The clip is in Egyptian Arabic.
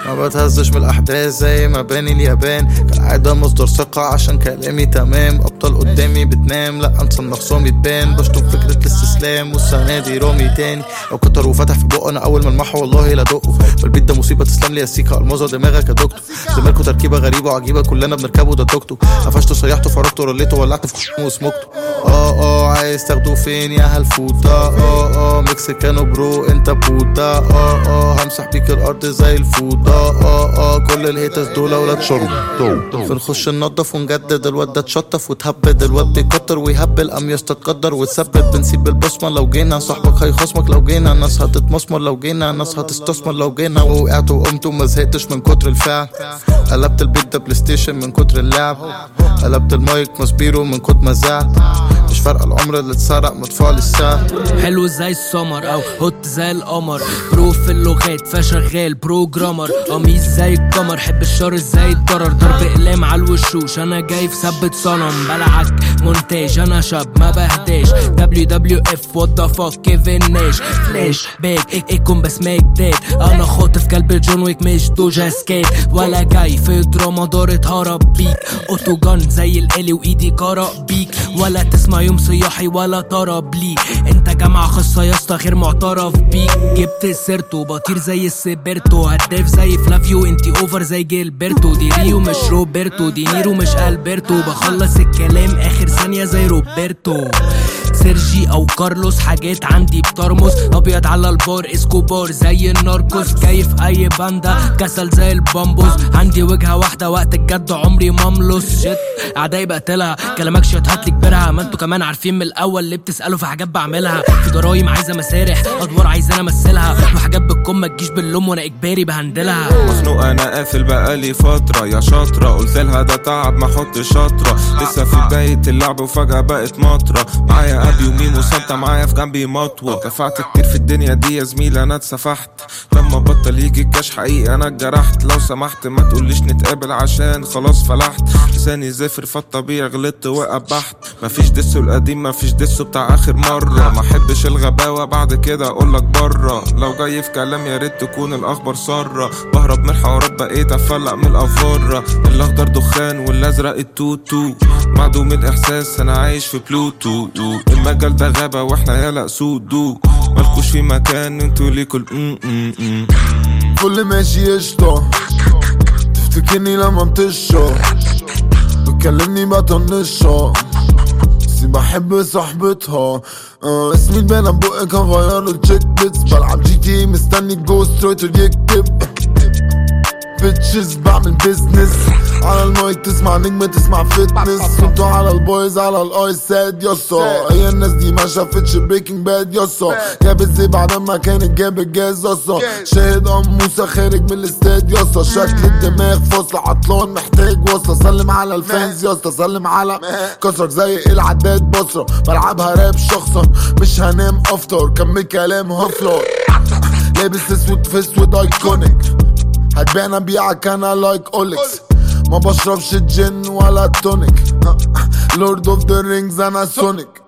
ما بتهزش من الاحداث زي ما باني اليابان كالعادة مصدر ثقة عشان كلامي تمام ابطال قدامي بتنام لا انسى النخصام يتبان بشطب فكرة الاستسلام والسنة دي رامي تاني لو كتر وفتح في بقه انا اول ما المحو والله لا دقه فالبيت ده مصيبة تسلم لي يا سيكا الموزة دماغك يا دكتور زمالكوا تركيبة غريبة وعجيبة كلنا بنركبه ده توك توك قفشته سيحته فرجته رليته ولعت في خ- وسمكته اه اه عايز تاخده فين يا هالفوطة اه اه مكسيكانو برو انت بوتا اه اه همسح بيك الارض زي الفوطة اه اه كل الهيتس دول ولاد شرب بنخش ننضف ونجدد الواد ده اتشطف وتهبد الواد بيكتر ويهبل ام يستتقدر وتثبت بنسيب البصمة لو جينا صاحبك هيخصمك لو جينا الناس هتتمسمر لو جينا الناس هتستثمر لو جينا ووقعت وقمت وما زهقتش من كتر الفعل قلبت البيت ده بلاي ستيشن من كتر اللعب قلبت المايك مسبيرو من كتر ما زعت مش فارقة العمر اللي اتسرق مدفوع للساعة حلو زي السمر او هوت زي القمر برو في اللغات فشغال بروجرامر قميص زي القمر حب الشر زي الضرر ضرب اقلام على الوشوش انا جاي في ثبت صنم بلعك مونتاج انا شاب ما بهداش دبليو دبليو اف وات ذا فاك كيفن ناش فلاش باك ايكون بس ماك داد انا خاطف كلب جون ويك مش دوجا سكيت ولا جاي في دراما دارت هرب بيك اوتو جان زي الالي وايدي كارا بيك ولا تسمع يوم صياحي ولا طرب لي انت جامعة خاصة يا اسطى غير معترف بيك جبت سيرته بطير زي السبرتو هداف زي فلافيو انتي اوفر زي جيلبرتو دي ريو مش روبرتو دي نيرو مش البرتو بخلص الكلام اخر ثانية زي روبرتو سيرجي او كارلوس حاجات عندي بترمز ابيض على البار اسكوبار زي الناركوس جاي في اي باندا كسل زي البامبوس عندي وجهه واحده وقت الجد عمري مملص شت اعدائي بقتلها كلامك شت هاتلي كبرها ما انتوا كمان عارفين من الاول اللي بتسالوا في حاجات بعملها في جرايم عايزه مسارح ادوار عايزه انا امثلها وحاجات بالكم ما تجيش باللوم وانا اجباري بهندلها مخنوق انا قافل بقالي فترة يا شاطرة قلت لها ده تعب ما احط شطرة لسه في بداية اللعب وفجأة بقت مطرة معايا ابي وميمو ثابتة معايا في جنبي مطوة دفعت كتير في الدنيا دي يا زميلي انا اتسفحت لما بطل يجي الكاش حقيقي انا اتجرحت لو سمحت ما تقوليش نتقابل عشان خلاص فلحت لساني زفر فالطبيعي غلطت وقبحت مفيش دسو القديم مفيش دسو بتاع اخر مرة ما احبش الغباوة بعد كده اقولك بره لو جاي في كلام يا ريت تكون الاخبار سارة بهرب من الحوارات بقيت افلق من الافارة الاخضر دخان والازرق التوتو معدوم الاحساس انا عايش في بلوتو المجال ده غابة واحنا يلا سودو مالكوش في مكان انتوا ليكوا ال- م- م- م. فل ماشي قشطة تفتكرني لما بتشرب بتكلمني بطنشها بس بحب صاحبتها آه اسمي البنا بقك هغير له تشيك بيتس بلعب جي تي مستني الجوست رايتر يكتب بيتشز بعمل بيزنس على المايك تسمع نجم تسمع فتنس انتوا على البويز على الاي ساد يسا هي الناس دي ما شافتش بريكنج باد يسا جابت زي بعد ما كانت جابت جاز يسا شاهد ام موسى خارج من الاستاد يسا شكل الدماغ فاصل عطلان محتاج وصلة سلم على الفانز يسا سلم على كسر زي العداد بصرة بلعبها راب شخصا مش هنام افطر كمل كلام هفلر لابس اسود في اسود ايكونيك هتبيع ابيعك انا لايك اولكس ما بشربش جن ولا تونيك لورد اوف ذا رينجز انا سونيك